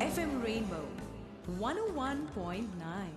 FM Rainbow 101.9.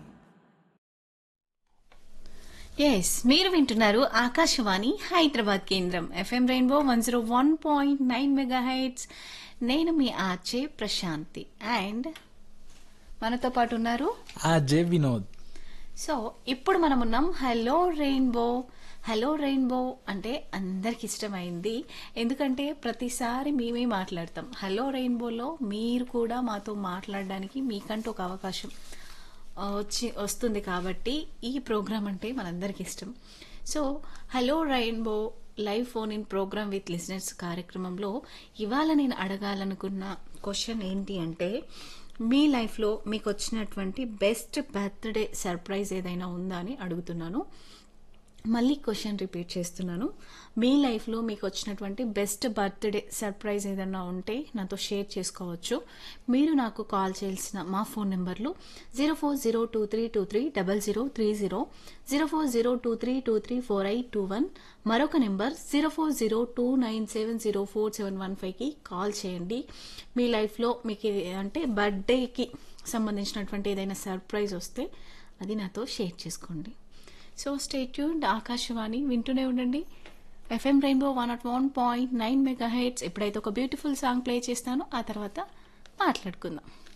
Yes మీరు వింటున్నారు ఆకాశవాణి హైదరాబాద్ కేంద్రం FM rainbow one zero one point nine megahertz నేను మీ ఆర్చే ప్రశాంతి అండ్ మనతో పాటు ఉన్నారు ఆ జే వినోద్ సో ఇప్పుడు మనం ఉన్నాం హలో రెయిన్బో హలో రెయిన్బో అంటే అందరికి ఇష్టమైంది ఎందుకంటే ప్రతిసారి మేమే మాట్లాడతాం హలో రెయిన్బోలో మీరు కూడా మాతో మాట్లాడడానికి మీకంటూ ఒక అవకాశం ఆ, వచ్చి వస్తుంది కాబట్టి ఈ ప్రోగ్రామ్ అంటే మనందరికి ఇష్టం so hello rainbow live phone in programme with listeners కార్యక్రమంలో ఇవాళ నేను అడగాలనుకున్న క్వశ్చన్ ఏంటి అంటే మీ లైఫ్లో మీకు వచ్చినటువంటి బెస్ట్ బర్త్డే సర్ప్రైజ్ ఏదైనా ఉందా అని అడుగుతున్నాను మళ్ళీ క్వశ్చన్ రిపీట్ చేస్తున్నాను మీ లైఫ్లో మీకు వచ్చినటువంటి బెస్ట్ బర్త్డే సర్ప్రైజ్ ఏదన్నా ఉంటే నాతో షేర్ చేసుకోవచ్చు మీరు నాకు కాల్ చేయాల్సిన మా ఫోన్ నెంబర్లు zero four zero two three two three double zero three zero zero four zero two three two three four eight two one మరొక number zero four zero two nine seven zero four seven one ఫైవ్కి call చేయండి మీ లైఫ్లో మీకు ఇది అంటే బర్త్డేకి సంబంధించినటువంటి ఏదైనా సర్ప్రైజ్ వస్తే అది నాతో షేర్ చేసుకోండి సో స్టే ట్యూన్డ్ ఆకాశవాణి వింటూనే ఉండండి FM rainbow one nought one point nine megahertz ఎప్పుడైతే ఒక బ్యూటిఫుల్ సాంగ్ ప్లే చేస్తానో ఆ తర్వాత మాట్లాడుకుందాం